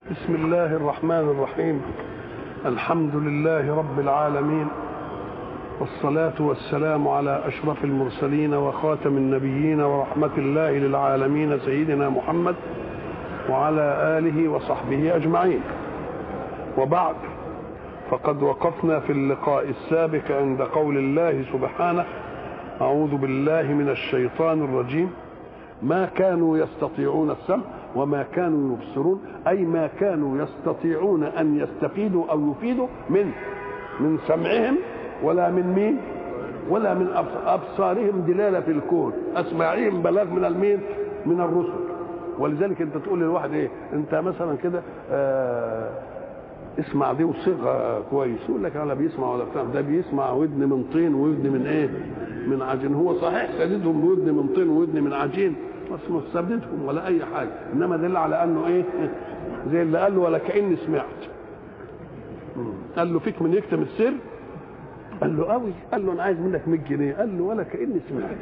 بسم الله الرحمن الرحيم الحمد لله رب العالمين والصلاة والسلام على أشرف المرسلين وخاتم النبيين ورحمة الله للعالمين سيدنا محمد وعلى آله وصحبه أجمعين وبعد فقد وقفنا في اللقاء السابق عند قول الله سبحانه أعوذ بالله من الشيطان الرجيم ما كانوا يستطيعون السمع وما كانوا يبصرون أي ما كانوا يستطيعون أن يستفيدوا أو يفيدوا من من سمعهم ولا من مين ولا من أبصارهم دلالة في الكون أسماعهم بلاغ من المين من الرسل ولذلك أنت تقول للواحد إيه أنت مثلا كده آه اسمع دي وصيغه كويس يقول لك انا بيسمع ولا بتاع ده بيسمع ودن من طين وودن من ايه من عجين هو صحيح سددهم بودن من طين وودن من عجين بس مش سددهم ولا اي حاجه انما دل على انه ايه زي اللي قال له ولا كاني سمعت قال له فيك من يكتم السر قال له قوي قال له انا عايز منك 100 جنيه قال له ولا كاني سمعت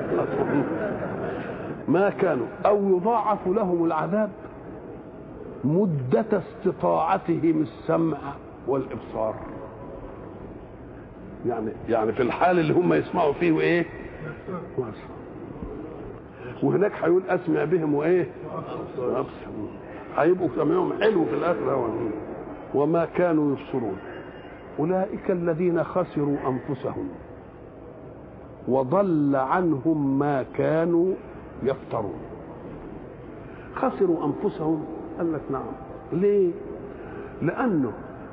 ما كانوا او يضاعف لهم العذاب مدة استطاعتهم السمع والإبصار يعني يعني في الحال اللي هم يسمعوا فيه وإيه وهناك هيقول أسمع بهم وإيه وأبصر هيبقوا سمعهم حلو في الآخرة وما كانوا يبصرون أولئك الذين خسروا أنفسهم وضل عنهم ما كانوا يفترون خسروا أنفسهم قال لك نعم ليه لانه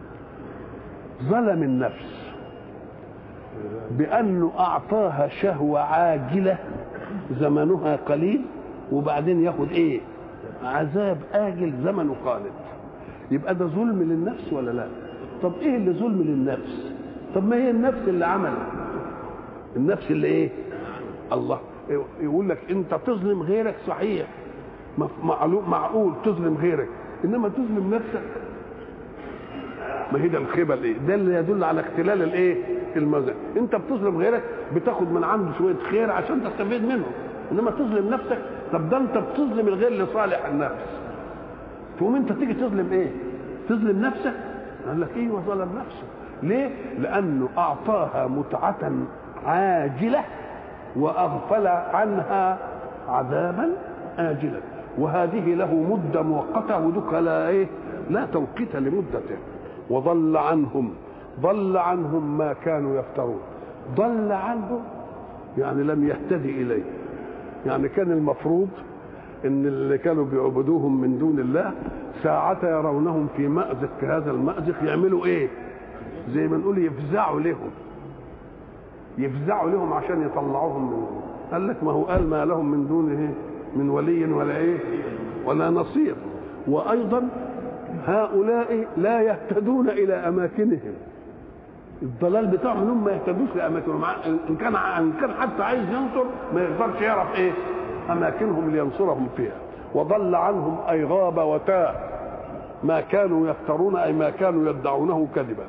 ظلم النفس بانه اعطاها شهوه عاجله زمنها قليل وبعدين ياخد ايه عذاب اجل زمنه خالد يبقى ده ظلم للنفس ولا لا طب ايه اللي ظلم للنفس طب ما هي النفس اللي عملت النفس اللي ايه الله يقول لك انت تظلم غيرك صحيح معلوم معقول تظلم غيرك انما تظلم نفسك ما هي ده الخبل ايه ده اللي يدل على اختلال الايه المزاج انت بتظلم غيرك بتاخد من عنده شويه خير عشان تستفيد منه انما تظلم نفسك طب ده انت بتظلم الغير لصالح النفس تقوم انت تيجي تظلم ايه تظلم نفسك قال لك ايوه ظلم نفسه ليه لانه اعطاها متعه عاجله واغفل عنها عذابا آجلا وهذه له مدة مؤقتة ودك لا إيه لا توقيت لمدته وضل عنهم ضل عنهم ما كانوا يفترون ضل عنهم يعني لم يهتدي إليه يعني كان المفروض ان اللي كانوا بيعبدوهم من دون الله ساعة يرونهم في مأزق كهذا المأزق يعملوا ايه زي ما نقول يفزعوا لهم يفزعوا لهم عشان يطلعوهم من قال لك ما هو قال ما لهم من دونه من ولي ولا ايه ولا نصير وايضا هؤلاء لا يهتدون الى اماكنهم الضلال بتاعهم هم ما يهتدوش لاماكنهم ان كان ان كان حتى عايز ينصر ما يقدرش يعرف ايه اماكنهم لينصرهم فيها وضل عنهم اي غاب وتاه ما كانوا يفترون اي ما كانوا يدعونه كذبا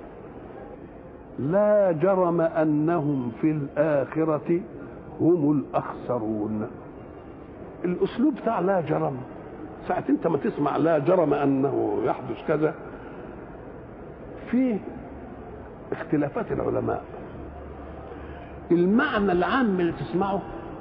لا جرم انهم في الاخره هم الاخسرون الاسلوب بتاع لا جرم ساعة انت ما تسمع لا جرم انه يحدث كذا في اختلافات العلماء المعنى العام اللي تسمعه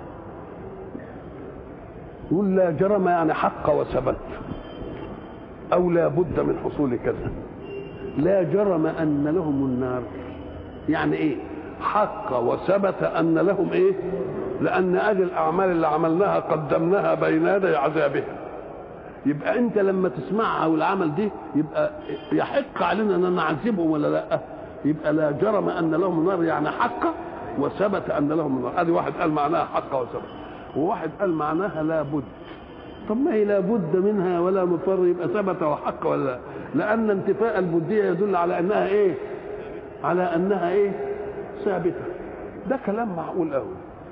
يقول لا جرم يعني حق وثبت او لا بد من حصول كذا لا جرم ان لهم النار يعني ايه حق وثبت ان لهم ايه لان ادي الاعمال اللي عملناها قدمناها بين يدي عذابهم يبقى انت لما تسمعها والعمل دي يبقى يحق علينا ان نعذبهم ولا لا يبقى لا جرم ان لهم النار يعني حق وثبت ان لهم النار ادي واحد قال معناها حق وثبت وواحد قال معناها لا بد طب ما هي لا بد منها ولا مفر يبقى ثبت وحق ولا لا لان انتفاء البديه يدل على انها ايه على انها ايه ثابته ده كلام معقول قوي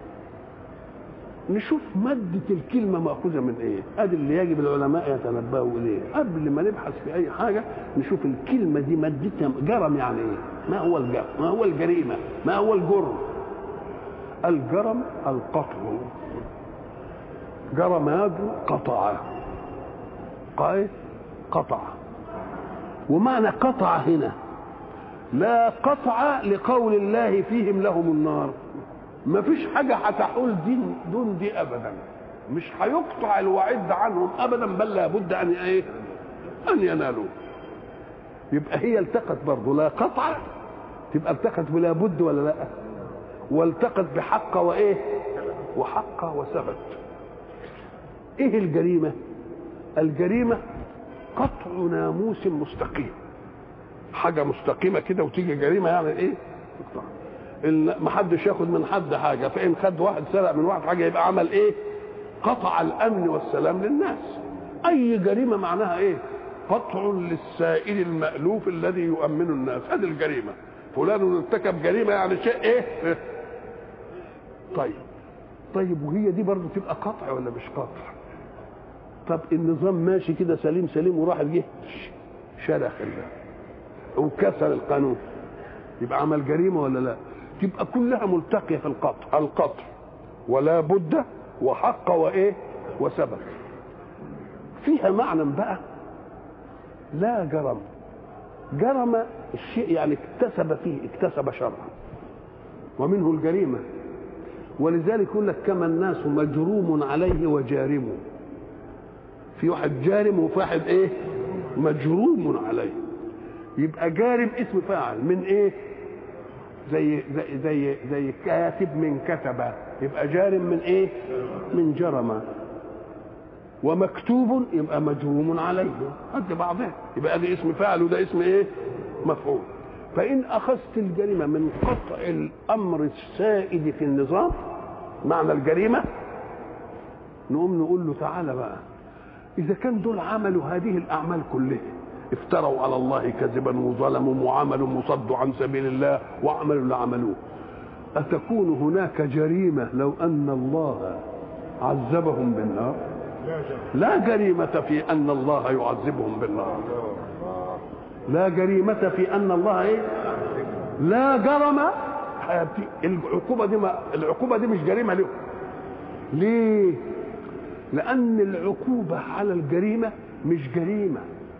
نشوف مادة الكلمة مأخوذة من إيه؟ أدي اللي يجب العلماء يتنبهوا إليه، قبل ما نبحث في أي حاجة نشوف الكلمة دي مادتها جرم يعني إيه؟ ما هو الجرم؟ ما هو الجريمة؟ ما هو الجرم؟ الجرم القطع جرم يده قطعه قايس قطع ومعنى قطع هنا لا قطع لقول الله فيهم لهم النار ما فيش حاجة هتحول دين دون دي أبدا مش هيقطع الوعيد عنهم أبدا بل لابد أن إيه أن ينالوه يبقى هي التقت برضه لا قطع تبقى التقت بلا بد ولا لا والتقت بحق وايه وحق وثبت ايه الجريمه الجريمه قطع ناموس مستقيم حاجه مستقيمه كده وتيجي جريمه يعني ايه ما حدش ياخد من حد حاجه فان خد واحد سرق من واحد حاجه يبقى عمل ايه قطع الامن والسلام للناس اي جريمه معناها ايه قطع للسائل المألوف الذي يؤمن الناس هذه الجريمة فلان ارتكب جريمة يعني شيء ايه طيب طيب وهي دي برضه تبقى قطع ولا مش قطع طب النظام ماشي كده سليم سليم وراح جه شرخ الله وكسر القانون يبقى عمل جريمة ولا لا تبقى كلها ملتقية في القطع القطع ولا بد وحق وايه وسبب فيها معنى بقى لا جرم جرم الشيء يعني اكتسب فيه اكتسب شرعا ومنه الجريمة ولذلك يقول لك كما الناس مجروم عليه وجارم في واحد جارم وفي واحد ايه مجروم عليه يبقى جارم اسم فاعل من ايه زي زي زي زي كاتب من كتب يبقى جارم من ايه من جرم ومكتوب يبقى مجروم عليه قد بعضها يبقى ده اسم فاعل وده اسم ايه مفعول فان اخذت الجريمه من قطع الامر السائد في النظام معنى الجريمه نقوم نقول له تعالى بقى اذا كان دول عملوا هذه الاعمال كلها افتروا على الله كذبا وظلموا وعملوا مصدوا عن سبيل الله وعملوا اللي عملوه أتكون هناك جريمة لو أن الله عذبهم بالنار لا جريمة في أن الله يعذبهم بالنار لا جريمة في أن الله إيه؟ لا جرم العقوبة دي ما العقوبة دي مش جريمة لهم ليه؟ لأن العقوبة على الجريمة مش جريمة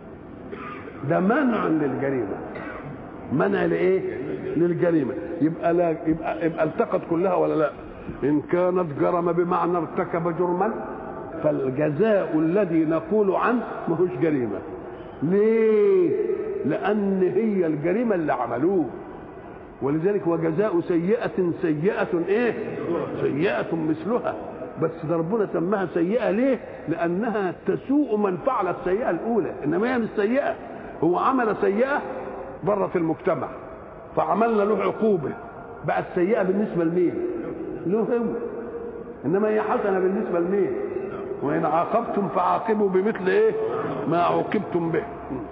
ده منع للجريمة منع لايه؟ للجريمة يبقى لا يبقى يبقى التقت كلها ولا لا؟ إن كانت جرم بمعنى ارتكب جرما فالجزاء الذي نقول عنه ماهوش جريمة ليه؟ لأن هي الجريمة اللي عملوه ولذلك وجزاء سيئة سيئة ايه؟ سيئة مثلها بس ده ربنا سماها سيئة ليه؟ لأنها تسوء من فعل السيئة الأولى إنما هي مش سيئة هو عمل سيئة بره في المجتمع فعملنا له عقوبة بقت سيئة بالنسبة لمين؟ له هو إنما هي حسنة بالنسبة لمين؟ وإن عاقبتم فعاقبوا بمثل إيه؟ ما عوقبتم به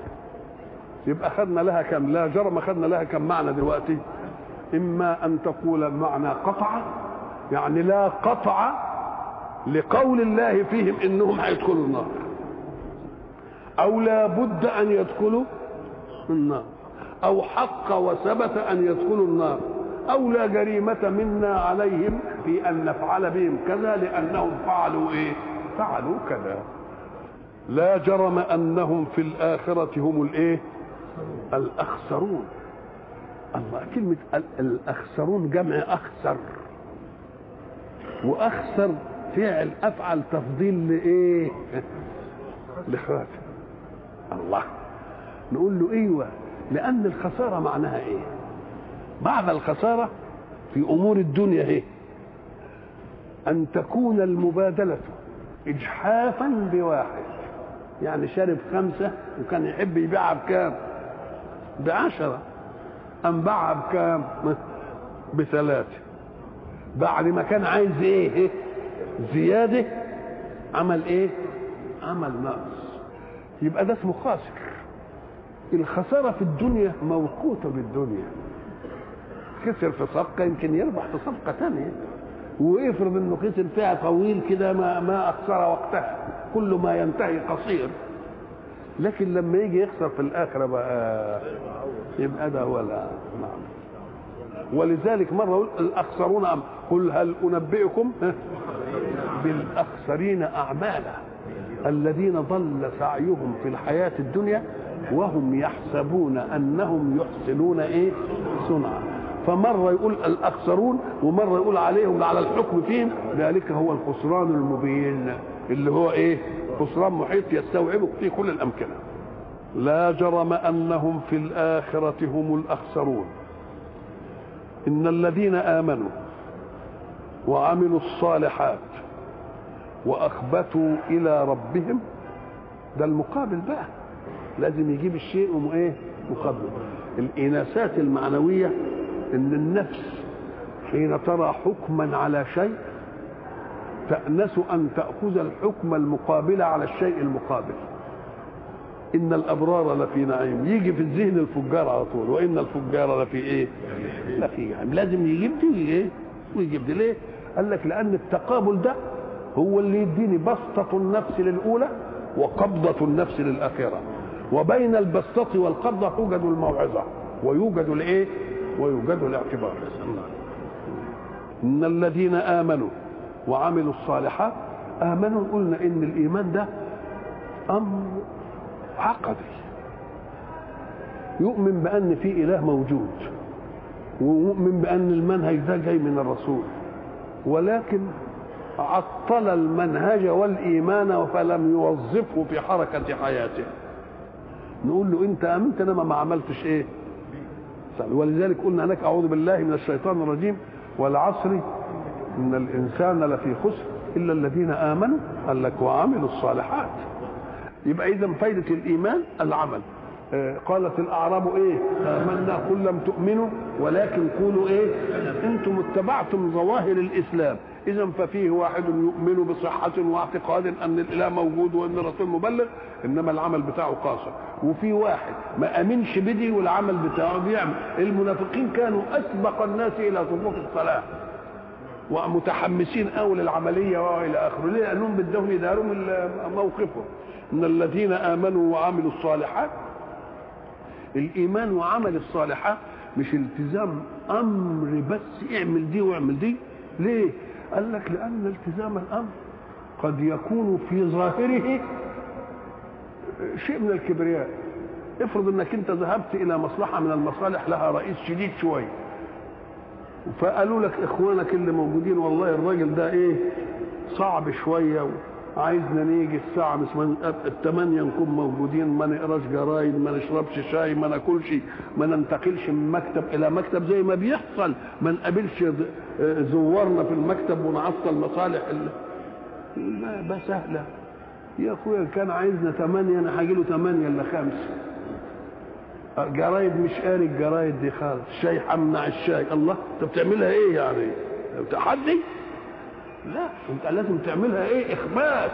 يبقى خدنا لها كم لا جرم خدنا لها كم معنى دلوقتي إما أن تقول معنى قطع يعني لا قطع لقول الله فيهم إنهم هيدخلوا النار أو لا بد أن يدخلوا النار أو حق وثبت أن يدخلوا النار أو لا جريمة منا عليهم في أن نفعل بهم كذا لأنهم فعلوا إيه؟ فعلوا كذا لا جرم أنهم في الآخرة هم الإيه؟ الأخسرون الله كلمة الأخسرون جمع أخسر وأخسر فعل أفعل تفضيل لإيه؟ لخاتم الله نقول له ايوه لان الخساره معناها ايه بعد الخساره في امور الدنيا ايه ان تكون المبادله اجحافا بواحد يعني شارب خمسه وكان يحب يبيعها بكام بعشره ام باعها بكام بثلاثه بعد ما كان عايز ايه زياده عمل ايه عمل نقص يبقى ده اسمه خاسر الخساره في الدنيا موقوته بالدنيا خسر في صفقه يمكن يربح في صفقه ثانيه وافرض انه خسر فيها طويل كده ما ما اخسر وقتها كل ما ينتهي قصير لكن لما يجي يخسر في الاخره بقى يبقى ده هو نعم ولذلك مره يقول الاخسرون قل هل انبئكم بالاخسرين اعمالا الذين ضل سعيهم في الحياة الدنيا وهم يحسبون أنهم يحسنون إيه صنعا فمرة يقول الأخسرون ومرة يقول عليهم على الحكم فيهم ذلك هو الخسران المبين اللي هو إيه خسران محيط يستوعب في كل الأمكنة لا جرم أنهم في الآخرة هم الأخسرون إن الذين آمنوا وعملوا الصالحات واخبتوا الى ربهم ده المقابل بقى لازم يجيب الشيء ايه مقابل الاناسات المعنويه ان النفس حين ترى حكما على شيء تأنس أن تأخذ الحكم المقابل على الشيء المقابل إن الأبرار لفي نعيم يجي في الذهن الفجار على طول وإن الفجار لفي إيه؟ لفي نعيم لازم يجيب دي إيه؟ ويجيب دي ليه؟ قال لك لأن التقابل ده هو اللي يديني بسطة النفس للأولى وقبضة النفس للآخرة وبين البسطة والقبضة توجد الموعظة ويوجد الإيه؟ ويوجد الاعتبار إن الذين آمنوا وعملوا الصالحات آمنوا قلنا إن الإيمان ده أمر عقدي يؤمن بأن في إله موجود ويؤمن بأن المنهج ده جاي من الرسول ولكن عطل المنهج والايمان فلم يوظفه في حركه حياته نقول له انت امنت انما ما عملتش ايه ولذلك قلنا هناك اعوذ بالله من الشيطان الرجيم والعصر ان الانسان لفي خسر الا الذين امنوا قال لك وعملوا الصالحات يبقى اذا فايده الايمان العمل قالت الاعراب ايه امنا قل لم تؤمنوا ولكن قولوا ايه انتم اتبعتم ظواهر الاسلام اذا ففيه واحد يؤمن بصحه واعتقاد ان الاله موجود وان الرسول مبلغ انما العمل بتاعه قاصر وفي واحد ما امنش بدي والعمل بتاعه بيعمل المنافقين كانوا اسبق الناس الى صفوف الصلاه ومتحمسين قوي للعمليه والى اخره ليه لانهم بدهم يداروا من موقفهم ان الذين امنوا وعملوا الصالحات الايمان وعمل الصالحات مش التزام امر بس اعمل دي واعمل دي ليه قال لك لان التزام الامر قد يكون في ظاهره شيء من الكبرياء افرض انك انت ذهبت الى مصلحه من المصالح لها رئيس شديد شويه فقالوا لك اخوانك اللي موجودين والله الراجل ده ايه صعب شويه عايزنا نيجي الساعة مش من الثمانية نكون موجودين ما نقراش جرايد ما نشربش شاي ما ناكلش ما ننتقلش من مكتب إلى مكتب زي ما بيحصل ما نقابلش زوارنا في المكتب ونعطل مصالح لا ده سهلة يا أخويا كان عايزنا ثمانية أنا هاجي له ثمانية إلا خمسة جرايد مش قاري الجرايد دي خالص شاي همنع الشاي الله انت بتعملها ايه يعني تحدي لا انت لازم تعملها ايه اخبات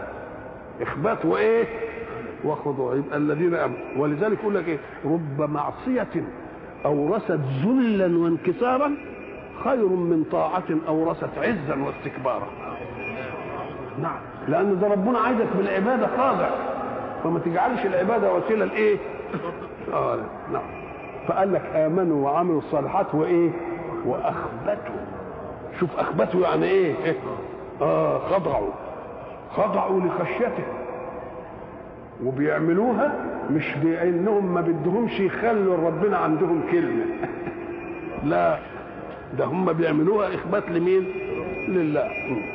اخبات وايه وخضوع يبقى الذين امنوا ولذلك يقول لك ايه رب معصيه اورثت ذلا وانكسارا خير من طاعه اورثت عزا واستكبارا نعم لان ده ربنا عايزك بالعباده خاضع فما تجعلش العباده وسيله لايه اه نعم فقال لك امنوا وعملوا الصالحات وايه واخبتوا شوف اخبته يعني ايه, إيه؟ اه خضعوا خضعوا لخشيته وبيعملوها مش بانهم ما بدهمش يخلوا ربنا عندهم كلمه لا ده هم بيعملوها اخبات لمين لله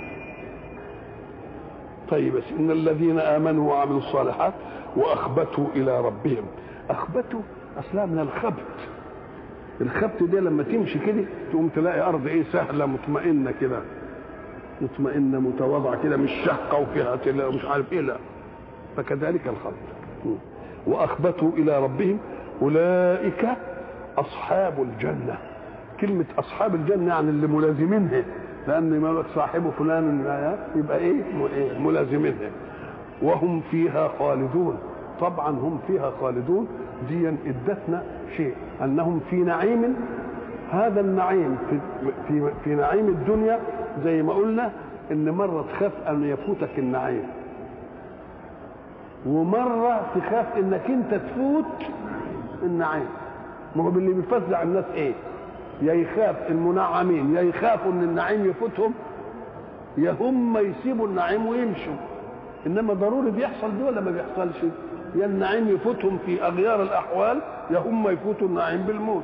طيب بس ان الذين امنوا وعملوا الصالحات واخبتوا الى ربهم اخبتوا اصلها من الخبت الخبت ده لما تمشي كده تقوم تلاقي ارض ايه سهله مطمئنه كده مطمئنه متواضعه كده مش شقه وفيها تلا مش عارف ايه لا فكذلك الخبت واخبتوا الى ربهم اولئك اصحاب الجنه كلمه اصحاب الجنه يعني اللي ملازمينها لان ما لك صاحبه فلان يبقى ايه ملازمينها وهم فيها خالدون طبعا هم فيها خالدون دي ادتنا شيء انهم في نعيم هذا النعيم في, في, في نعيم الدنيا زي ما قلنا ان مره تخاف ان يفوتك النعيم ومره تخاف انك انت تفوت النعيم ما هو اللي بيفزع الناس ايه يا يخاف المنعمين يا يخافوا ان النعيم يفوتهم يا هم يسيبوا النعيم ويمشوا انما ضروري بيحصل دي ولا ما بيحصلش يا النعيم يفوتهم في اغيار الاحوال يا هم يفوتوا النعيم بالموت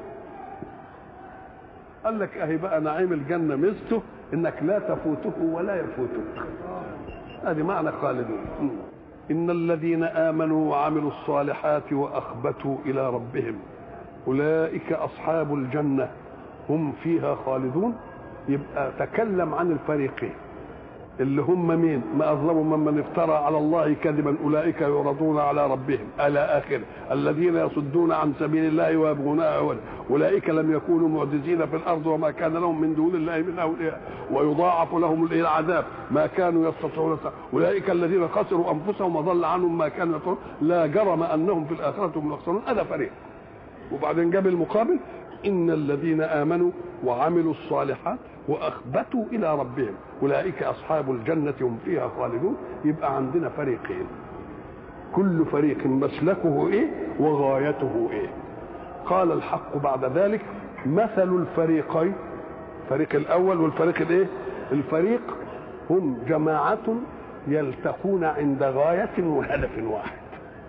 قال لك اهي بقى نعيم الجنه ميزته انك لا تفوته ولا يفوتك هذه معنى خالدون ان الذين امنوا وعملوا الصالحات واخبتوا الى ربهم اولئك اصحاب الجنه هم فيها خالدون يبقى تكلم عن الفريقين اللي هم مين ما اظلم ممن افترى على الله كذبا اولئك يعرضون على ربهم الى اخره الذين يصدون عن سبيل الله ويبغونها عوجا اولئك لم يكونوا معجزين في الارض وما كان لهم من دون الله من اولياء ويضاعف لهم العذاب ما كانوا يستطيعون اولئك الذين خسروا انفسهم وضل عنهم ما كانوا يفعلون لا جرم انهم في الاخره هم يخسرون هذا فريق وبعدين جاب المقابل ان الذين امنوا وعملوا الصالحات واخبتوا الى ربهم اولئك اصحاب الجنه هم فيها خالدون يبقى عندنا فريقين كل فريق مسلكه ايه وغايته ايه قال الحق بعد ذلك مثل الفريقين الفريق الاول والفريق الايه الفريق هم جماعه يلتقون عند غايه وهدف واحد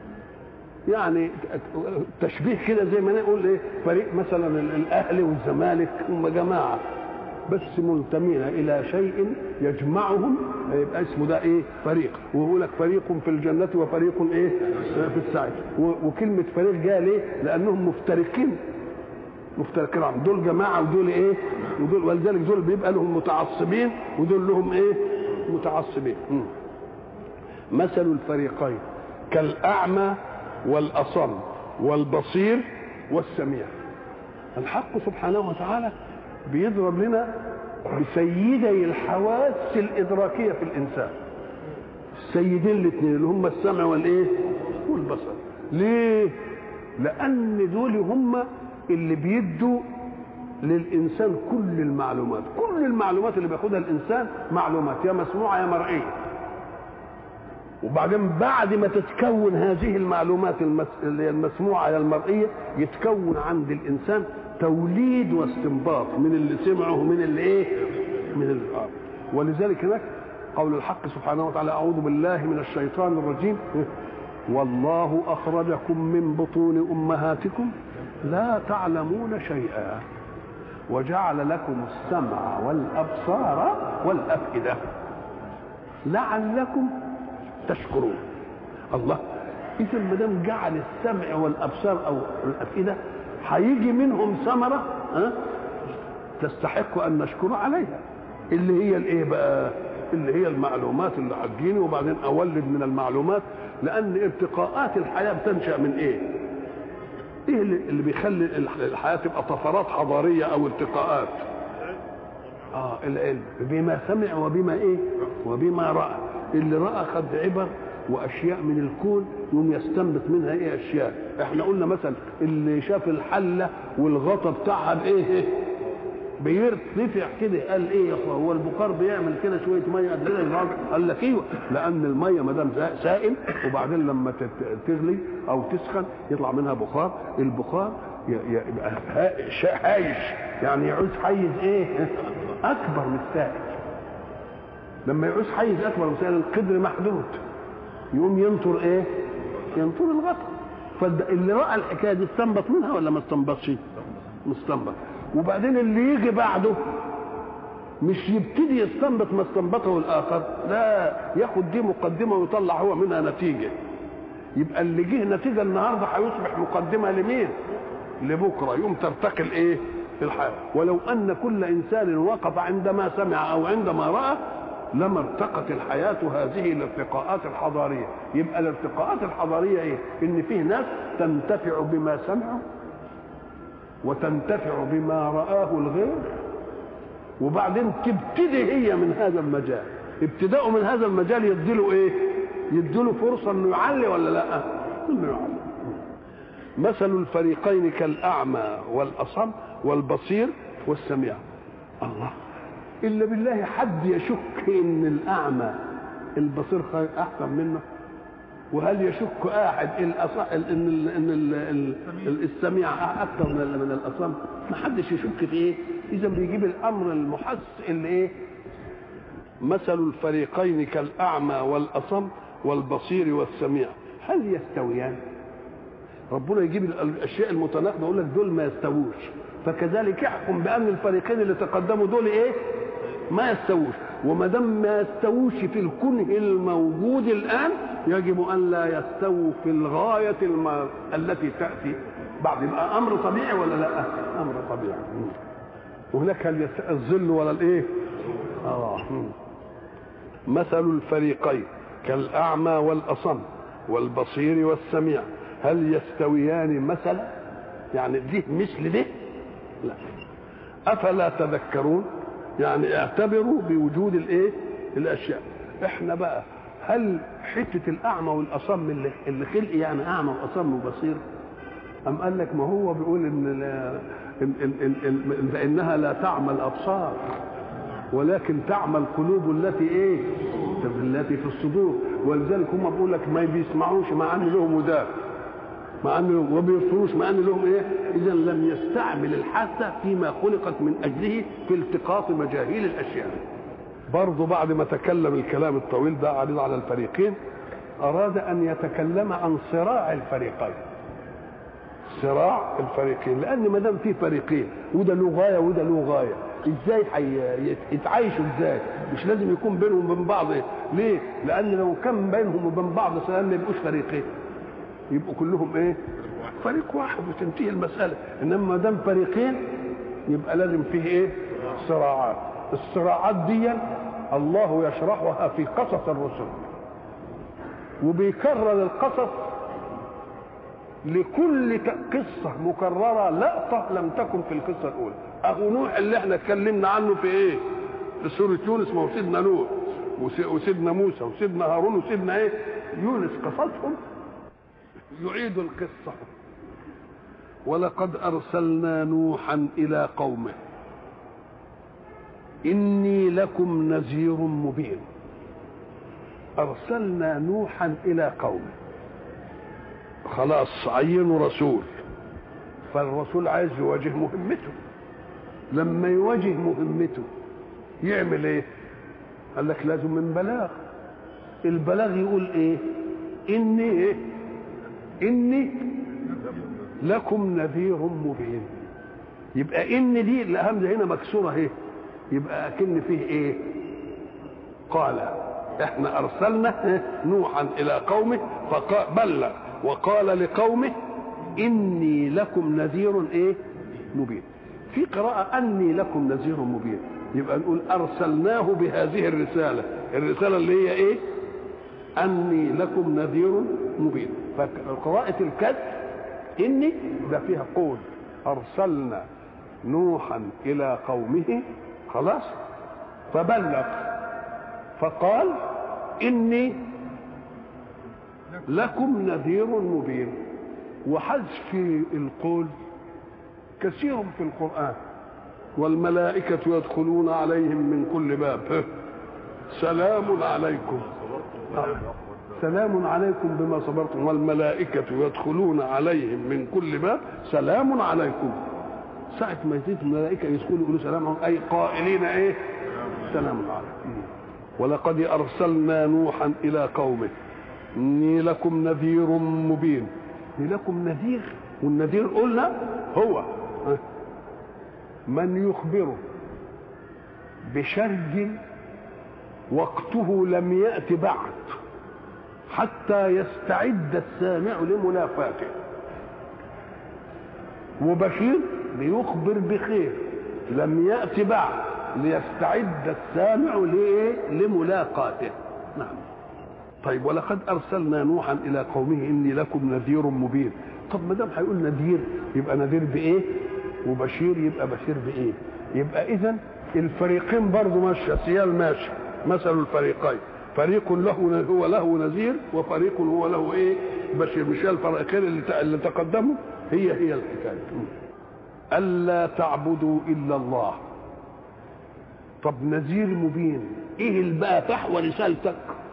يعني تشبيه كده زي ما نقول ايه فريق مثلا الاهلي والزمالك هم جماعه بس منتمين الى شيء يجمعهم يبقى اسمه ده ايه فريق ويقول لك فريق في الجنه وفريق ايه في السعير وكلمه فريق جايه ليه لانهم مفترقين مفترقين عن دول جماعه ودول ايه ودول ولذلك دول بيبقى لهم متعصبين ودول لهم ايه متعصبين مثل الفريقين كالاعمى والاصم والبصير والسميع الحق سبحانه وتعالى بيضرب لنا بسيدي الحواس الادراكيه في الانسان السيدين الاثنين اللي هم السمع والايه والبصر ليه لان دول هم اللي بيدوا للانسان كل المعلومات كل المعلومات اللي بياخدها الانسان معلومات يا مسموعه يا مرئيه وبعدين بعد ما تتكون هذه المعلومات اللي هي المسموعه يا المرئيه يتكون عند الانسان توليد واستنباط من اللي سمعه ومن اللي ايه من اللي آه. ولذلك هناك قول الحق سبحانه وتعالى اعوذ بالله من الشيطان الرجيم والله اخرجكم من بطون امهاتكم لا تعلمون شيئا وجعل لكم السمع والابصار والافئده لعلكم تشكرون الله اذا ما دام جعل السمع والابصار او الافئده هيجي منهم ثمره ها تستحق ان نشكر عليها اللي هي الايه بقى اللي هي المعلومات اللي هتجيني وبعدين اولد من المعلومات لان ارتقاءات الحياه بتنشا من ايه ايه اللي بيخلي الحياه تبقى طفرات حضاريه او ارتقاءات اه العلم بما سمع وبما ايه وبما راى اللي راى خد عبر واشياء من الكون يقوم يستنبط منها ايه اشياء احنا قلنا مثلا اللي شاف الحله والغطا بتاعها بايه بيرتفع كده قال ايه يا اخويا هو البخار بيعمل كده شويه ميه قد كده قال لك ايوه لان الميه ما دام سائل وبعدين لما تغلي او تسخن يطلع منها بخار البخار يبقى هايش يعني يعوز حيز ايه اكبر من السائل لما يعوز حيز اكبر من السائل القدر محدود يقوم ينطر ايه ينطر الغطا فاللي راى الحكايه دي استنبط منها ولا ما استنبطش مستنبط وبعدين اللي يجي بعده مش يبتدي يستنبط ما استنبطه الاخر لا ياخد دي مقدمه ويطلع هو منها نتيجه يبقى اللي جه نتيجه النهارده هيصبح مقدمه لمين لبكره يوم ترتقي الايه الحياه ولو ان كل انسان وقف عندما سمع او عندما راى لما ارتقت الحياة هذه الارتقاءات الحضارية يبقى الارتقاءات الحضارية ايه ان فيه ناس تنتفع بما سمعوا وتنتفع بما رآه الغير وبعدين تبتدي هي من هذا المجال ابتداءه من هذا المجال يديله ايه يديله فرصة انه يعلي ولا لا انه يعلي مثل الفريقين كالأعمى والأصم والبصير والسميع الله الا بالله حد يشك ان الاعمى البصير احسن منه وهل يشك احد الأص... ان ال... ان ال... ال... السميع اكثر من من الاصم ما حدش يشك في ايه اذا بيجيب الامر المحس اللي ايه مثل الفريقين كالأعمى والأصم والبصير والسميع هل يستويان ربنا يجيب الأشياء المتناقضة يقول لك دول ما يستووش فكذلك يحكم بأن الفريقين اللي تقدموا دول إيه ما يستووش وما دام ما يستووش في الكنه الموجود الآن يجب أن لا يستووا في الغاية الم... التي تأتي بعد يبقى أمر طبيعي ولا لا أمر طبيعي وهناك هل يست... الظل ولا الإيه آه. مثل الفريقين كالأعمى والأصم والبصير والسميع هل يستويان مثلا يعني دي مثل ده لا أفلا تذكرون يعني اعتبروا بوجود الايه الاشياء احنا بقى هل حته الاعمى والاصم اللي, اللي خلق يعني اعمى واصم وبصير ام قال لك ما هو بيقول ان لا إن إن إن إن فانها لا تعمى الابصار ولكن تعمى القلوب التي ايه التي في الصدور ولذلك هم بيقول لك ما بيسمعوش مع ان لهم ودان مع ان وما بيبصروش مع ان لهم ايه اذا لم يستعمل الحاسه فيما خلقت من اجله في التقاط مجاهيل الاشياء برضه بعد ما تكلم الكلام الطويل ده عريض على الفريقين اراد ان يتكلم عن صراع الفريقين صراع الفريقين لان ما دام في فريقين وده له غايه وده له غايه ازاي يتعايشوا ازاي مش لازم يكون بينهم وبين بعض إيه؟ ليه لان لو كان بينهم وبين بعض سلام ما يبقوش فريقين يبقوا كلهم ايه فريق واحد وتنتهي المساله انما ما دام فريقين يبقى لازم فيه ايه صراعات الصراعات دي الله يشرحها في قصص الرسل وبيكرر القصص لكل قصة مكررة لقطة لم تكن في القصة الأولى أخو نوح اللي احنا اتكلمنا عنه في إيه؟ في سورة يونس ما هو سيدنا نوح وسيدنا موسى وسيدنا هارون وسيدنا إيه؟ يونس قصصهم يعيد القصة ولقد أرسلنا نوحا إلى قومه إني لكم نذير مبين أرسلنا نوحا إلى قومه خلاص عينوا رسول فالرسول عايز يواجه مهمته لما يواجه مهمته يعمل ايه قال لك لازم من بلاغ البلاغ يقول ايه اني ايه اني لكم نذير مبين يبقى ان دي الهمزه هنا مكسوره اهي يبقى اكن فيه ايه قال احنا ارسلنا نوحا الى قومه فبلغ وقال لقومه اني لكم نذير ايه مبين في قراءه اني لكم نذير مبين يبقى نقول ارسلناه بهذه الرساله الرساله اللي هي ايه اني لكم نذير مبين فقراءه الكذب اني ده فيها قول ارسلنا نوحا الى قومه خلاص فبلغ فقال اني لكم نذير مبين وحذف القول كثير في القرآن والملائكة يدخلون عليهم من كل باب سلام عليكم سلام عليكم بما صبرتم والملائكة يدخلون عليهم من كل باب سلام عليكم ساعة ما يزيد الملائكة يدخلوا يقولوا سلام عليكم أي قائلين إيه سلام عليكم ولقد أرسلنا نوحا إلى قومه إني لكم نذير مبين إني لكم نذير والنذير قلنا هو من يخبره بشر وقته لم يأت بعد حتى يستعد السامع لمنافاته وبشير بيخبر بخير لم يأت بعد ليستعد السامع لإيه؟ لملاقاته نعم طيب ولقد ارسلنا نوحا الى قومه اني لكم نذير مبين طب ما دام هيقول نذير يبقى نذير بايه وبشير يبقى بشير بايه يبقى اذا الفريقين برضه ماشيه سيال ماشي مثل الفريقين فريق له هو له نذير وفريق هو له ايه بشير مش الفريقين اللي اللي تقدموا هي هي الحكايه الا تعبدوا الا الله طب نذير مبين ايه اللي بقى فحوى رسالتك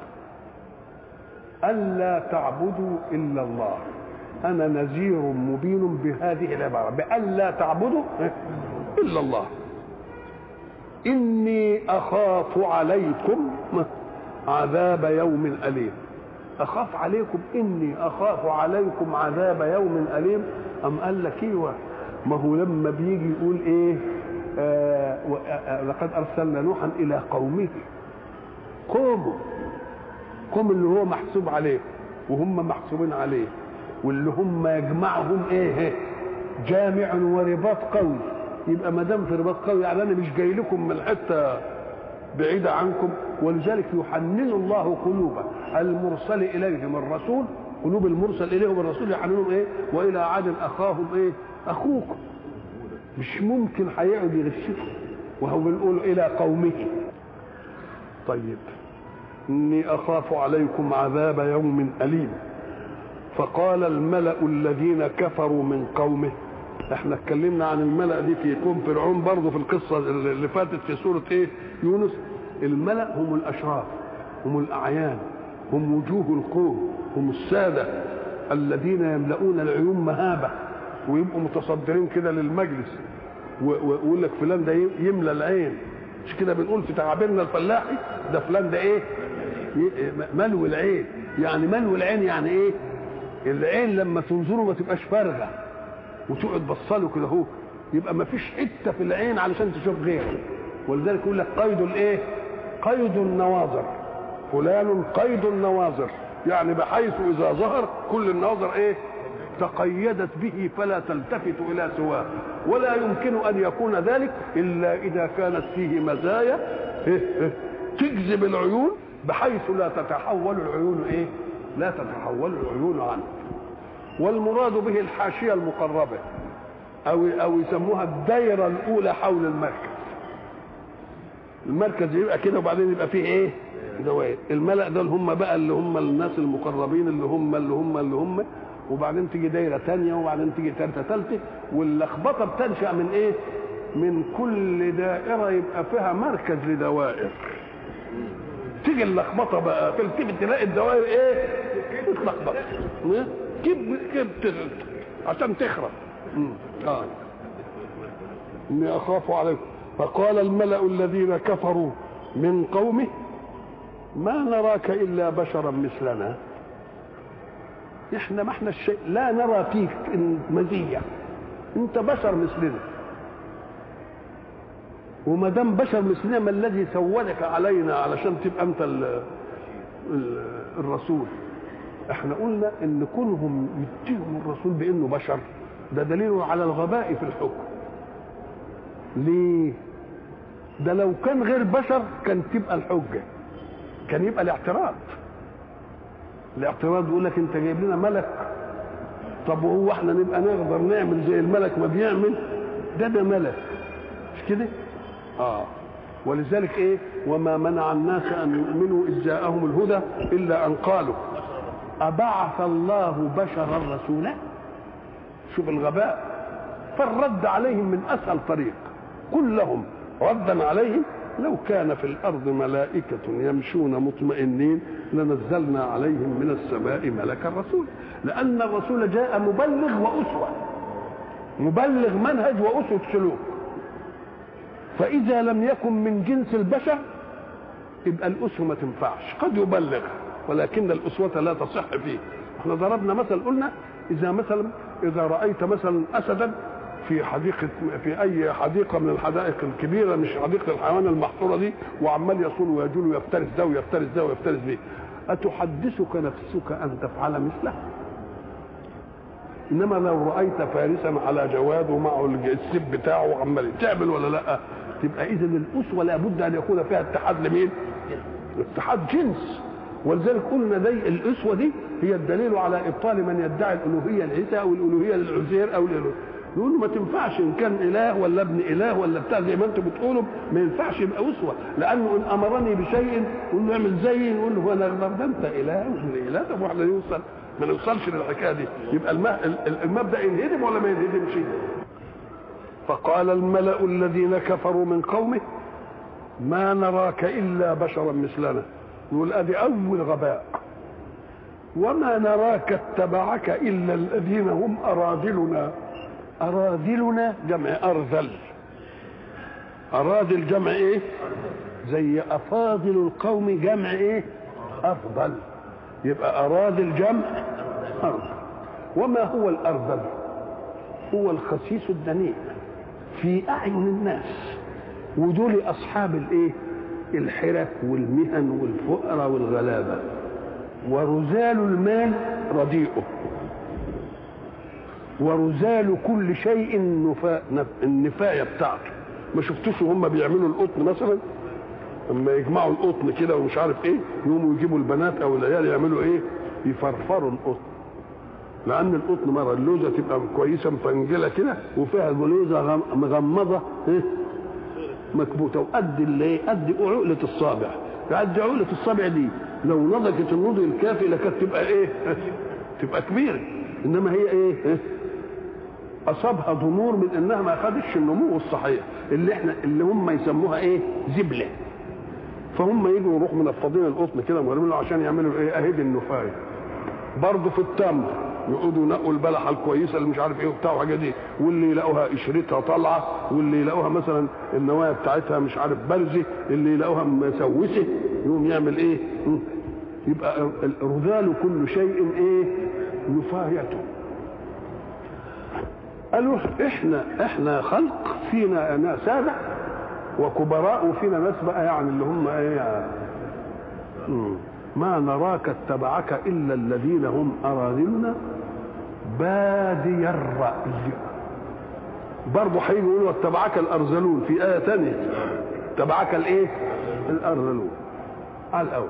ألا تعبدوا إلا الله أنا نذير مبين بهذه العبارة بألا تعبدوا إلا الله إني أخاف عليكم عذاب يوم أليم أخاف عليكم إني أخاف عليكم عذاب يوم أليم أم قال لك إيوه ما هو لما بيجي يقول إيه آه آه لقد أرسلنا نوحا إلى قومه قوموا قوم اللي هو محسوب عليه وهم محسوبين عليه واللي هم يجمعهم ايه جامع ورباط قوي يبقى ما دام في رباط قوي يعني انا مش جاي لكم من حته بعيده عنكم ولذلك يحنن الله قلوب المرسل اليهم الرسول قلوب المرسل اليهم الرسول يحننهم ايه والى عاد اخاهم ايه اخوكم مش ممكن هيقعد يغشكم وهو بنقول الى قومه طيب اني اخاف عليكم عذاب يوم اليم فقال الملا الذين كفروا من قومه احنا اتكلمنا عن الملا دي في قوم فرعون برضه في القصه اللي فاتت في سوره ايه يونس الملا هم الاشراف هم الاعيان هم وجوه القوم هم الساده الذين يملؤون العيون مهابه ويبقوا متصدرين كده للمجلس ويقول لك فلان ده يملى العين مش كده بنقول في تعابيرنا الفلاحي ده فلان ده ايه ملو العين يعني ملو العين يعني ايه العين لما تنظره ما تبقاش فارغه وتقعد بصله كده اهو يبقى ما فيش حته في العين علشان تشوف غيره ولذلك يقول لك قيد الايه قيد النواظر فلان قيد النواظر يعني بحيث اذا ظهر كل النواظر ايه تقيدت به فلا تلتفت الى سواه ولا يمكن ان يكون ذلك الا اذا كانت فيه مزايا تجذب العيون بحيث لا تتحول العيون ايه لا تتحول العيون عنه والمراد به الحاشيه المقربه او او يسموها الدايره الاولى حول المركز المركز يبقى كده وبعدين يبقى فيه ايه دوائر الملأ دول هم بقى اللي هم الناس المقربين اللي هم اللي هم اللي هم وبعدين تيجي دايره ثانيه وبعدين تيجي ثالثه ثالثه واللخبطه بتنشا من ايه من كل دائره يبقى فيها مركز لدوائر تيجي اللخبطه بقى تلتفت تلاقي الدوائر ايه اتلخبطت كب كب عشان تخرب اه اني اخاف عليكم فقال الملا الذين كفروا من قومه ما نراك الا بشرا مثلنا احنا ما احنا الشيء لا نرى فيك مزيه انت بشر مثلنا وما دام بشر مثلنا ما الذي سودك علينا علشان تبقى انت ال ال الرسول احنا قلنا ان كونهم يتهموا الرسول بانه بشر ده دليل على الغباء في الحكم ليه ده لو كان غير بشر كان تبقى الحجه كان يبقى الاعتراض الاعتراض يقول لك انت جايب لنا ملك طب وهو احنا نبقى نقدر نعمل زي الملك ما بيعمل ده ده ملك مش كده اه ولذلك ايه وما منع الناس ان يؤمنوا اذ جاءهم الهدى الا ان قالوا ابعث الله بشرا رسولا شوف الغباء فالرد عليهم من اسهل طريق قل لهم ردا عليهم لو كان في الارض ملائكه يمشون مطمئنين لنزلنا عليهم من السماء ملكا رسولا لان الرسول جاء مبلغ واسوه مبلغ منهج واسوه سلوك فاذا لم يكن من جنس البشر يبقى الاسوه ما تنفعش قد يبلغ ولكن الاسوه لا تصح فيه احنا ضربنا مثل قلنا اذا مثلا اذا رايت مثلا اسدا في حديقة في أي حديقة من الحدائق الكبيرة مش حديقة الحيوان المحصورة دي وعمال يصول ويجول ويفترس ده ويفترس ده ويفترس به أتحدثك نفسك أن تفعل مثله؟ إنما لو رأيت فارسا على جواد ومعه السب بتاعه وعمال تعمل ولا لا؟ تبقى إذا الأسوة لابد أن يكون فيها اتحاد لمين؟ اتحاد جنس ولذلك قلنا دي الأسوة دي هي الدليل على إبطال من يدعي الألوهية لعيسى أو الألوهية للعزير أو للألوهية. يقول ما تنفعش ان كان اله ولا ابن اله ولا بتاع زي ما انتم بتقولوا ما ينفعش يبقى اسوه لانه ان امرني بشيء يقول له اعمل زيي يقول له انا ده انت اله وابن اله طب واحنا يوصل ما نوصلش للحكايه دي يبقى المبدا ينهدم ولا ما ينهدمش فقال الملا الذين كفروا من قومه ما نراك الا بشرا مثلنا يقول ادي اول غباء وما نراك اتبعك الا الذين هم اراذلنا أراذلنا جمع أرذل أراضي الجمع إيه زي أفاضل القوم جمع إيه أفضل يبقى أراضي الجمع أرض وما هو الأرذل هو الخسيس الدنيء في أعين الناس ودول أصحاب الإيه الحرف والمهن والفقر والغلابة ورزال المال رديئه ورزال كل شيء النفا... النفاية بتاعته ما شفتوش هم بيعملوا القطن مثلا لما يجمعوا القطن كده ومش عارف ايه يقوموا يجيبوا البنات او العيال يعملوا ايه يفرفروا القطن لان القطن مره اللوزه تبقى كويسه مفنجله كده وفيها لوزه مغمضه ايه مكبوته وقد اللي قد عقله الصابع قد عقله الصابع دي لو نضجت النضج الكافي لكانت تبقى ايه تبقى كبيره انما هي ايه, إيه؟ اصابها ضمور من انها ما خدتش النمو الصحيح اللي احنا اللي هم يسموها ايه زبله فهم يجوا يروحوا منفضين القطن كده ويرموا عشان يعملوا ايه اهدي النفايه برضه في التمر يقعدوا ينقوا البلحه الكويسه اللي مش عارف ايه وبتاع وحاجه دي واللي يلاقوها قشرتها طالعه واللي يلاقوها مثلا النوايا بتاعتها مش عارف بارزه اللي يلاقوها مسوسه يقوم يعمل ايه؟ يبقى رذال كل شيء ايه؟ نفايته قالوا احنا احنا خلق فينا ناس ساده وكبراء وفينا ناس بقى يعني اللي هم ايه ما نراك اتبعك الا الذين هم اراذلنا بادي الراي برضه هيجوا يقولوا اتبعك الارذلون في ايه ثانيه اتبعك الايه الارذلون على الاول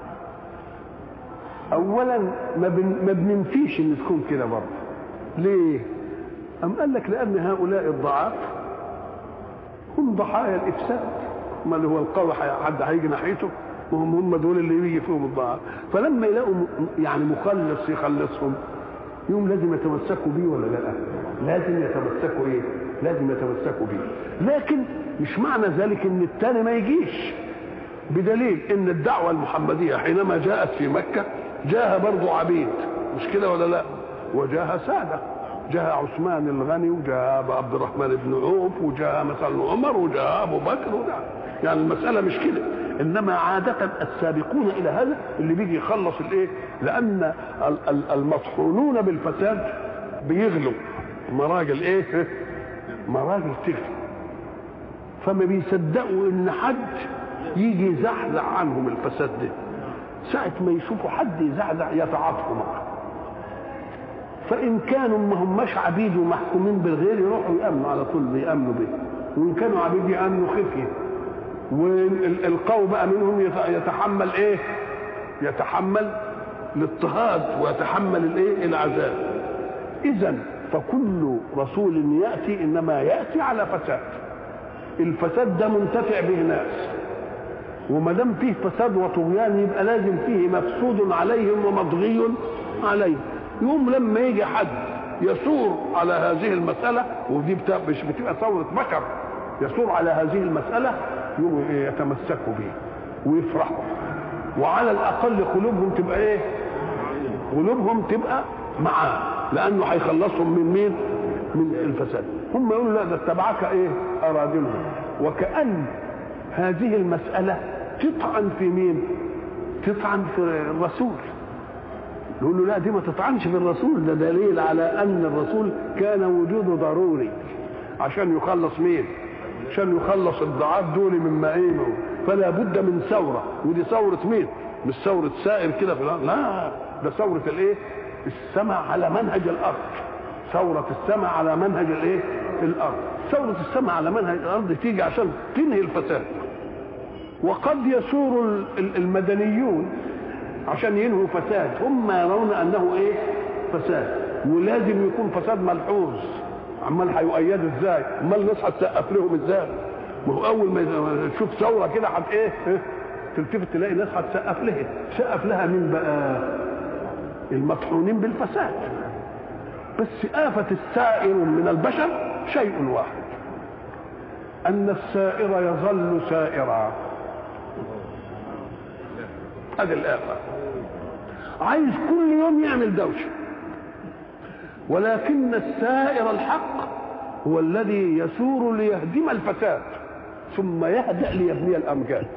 اولا ما, بن ما بننفيش ان تكون كده برضه ليه أم قال لك لأن هؤلاء الضعاف هم ضحايا الإفساد ما اللي هو القوي حد هيجي ناحيته وهم هم دول اللي يجي فيهم الضعاف فلما يلاقوا يعني مخلص يخلصهم يوم لازم يتمسكوا بيه ولا لا لازم يتمسكوا ايه لازم يتمسكوا بيه لكن مش معنى ذلك ان الثاني ما يجيش بدليل ان الدعوه المحمديه حينما جاءت في مكه جاءها برضه عبيد مش كده ولا لا وجاءها ساده جاء عثمان الغني وجاء ابو عبد الرحمن بن عوف وجاء مثلا عمر وجاء ابو بكر وجاء يعني المساله مش كده انما عاده السابقون الى هذا اللي بيجي يخلص الايه لان المطحونون بالفساد بيغلوا مراجل ايه مراجل تغلي فما بيصدقوا ان حد يجي يزحزح عنهم الفساد ده ساعة ما يشوفوا حد يزعزع يتعاطفوا معه فإن كانوا ما هماش عبيد ومحكومين بالغير يروحوا يأمنوا على طول بيأمنوا به وإن كانوا عبيد يأمنوا خفية والقوم بقى منهم يتحمل إيه؟ يتحمل الاضطهاد ويتحمل الإيه؟ العذاب إذا فكل رسول يأتي إنما يأتي على فساد الفساد ده منتفع به ناس وما دام فيه فساد وطغيان يبقى لازم فيه مفسود عليهم ومضغي عليهم يوم لما يجي حد يثور على هذه المسألة ودي بتبقى مش بتبقى ثورة بشر يثور على هذه المسألة يوم يتمسكوا به ويفرحوا وعلى الأقل قلوبهم تبقى إيه؟ قلوبهم تبقى معاه لأنه هيخلصهم من مين؟ من الفساد هم يقولوا لا ده اتبعك إيه؟ أراذلهم وكأن هذه المسألة تطعن في مين؟ تطعن في الرسول نقول له لا دي ما تطعنش في الرسول ده دليل على ان الرسول كان وجوده ضروري عشان يخلص مين عشان يخلص الضعاف دول من معينه فلا بد من ثوره ودي ثوره مين مش ثوره سائر كده في الارض لا ده ثوره الايه السمع على منهج الارض ثورة السمع على منهج الايه؟ الارض. ثورة السمع على منهج الارض تيجي عشان تنهي الفساد. وقد يثور المدنيون عشان ينهوا فساد هم يرون انه ايه فساد ولازم يكون فساد ملحوظ عمال هيؤيدوا ازاي امال الناس هتسقف لهم ازاي ما هو اول ما تشوف ثوره كده هت ايه تلتفت تلاقي ناس هتسقف لها سقف لها مين بقى المطحونين بالفساد بس آفة السائر من البشر شيء واحد أن السائر يظل سائرا هذه الآفة عايز كل يوم يعمل دوشة ولكن السائر الحق هو الذي يسور ليهدم الفساد ثم يهدأ ليبني الأمجاد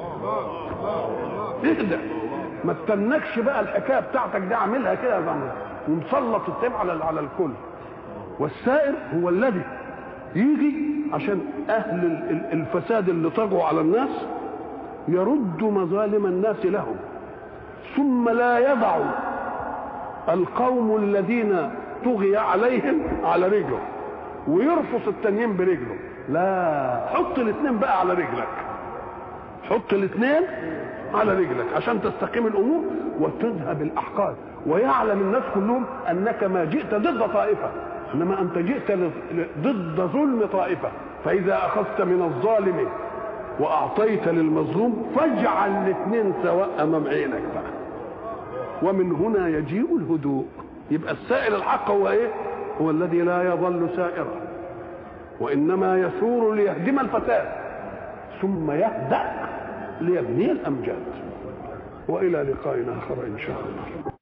اهدأ ما تستنكش بقى الحكايه بتاعتك دي اعملها كده يا زمر ومسلط التيم على على الكل والسائر هو الذي يجي عشان اهل ال- ال- الفساد اللي طغوا على الناس يرد مظالم الناس لهم ثم لا يضع القوم الذين طغي عليهم على رجله ويرفص التانيين برجله لا حط الاثنين بقى على رجلك حط الاثنين على رجلك عشان تستقيم الامور وتذهب الاحقاد ويعلم الناس كلهم انك ما جئت ضد طائفه انما انت جئت ل- ل- ضد ظلم طائفه فاذا اخذت من الظالم واعطيت للمظلوم فاجعل الاثنين سواء امام عينك بقى ومن هنا يجيء الهدوء يبقى السائل الحق هو ايه هو الذي لا يظل سائرا وانما يثور ليهدم الفساد ثم يهدأ ليبني الامجاد والى لقاء اخر ان شاء الله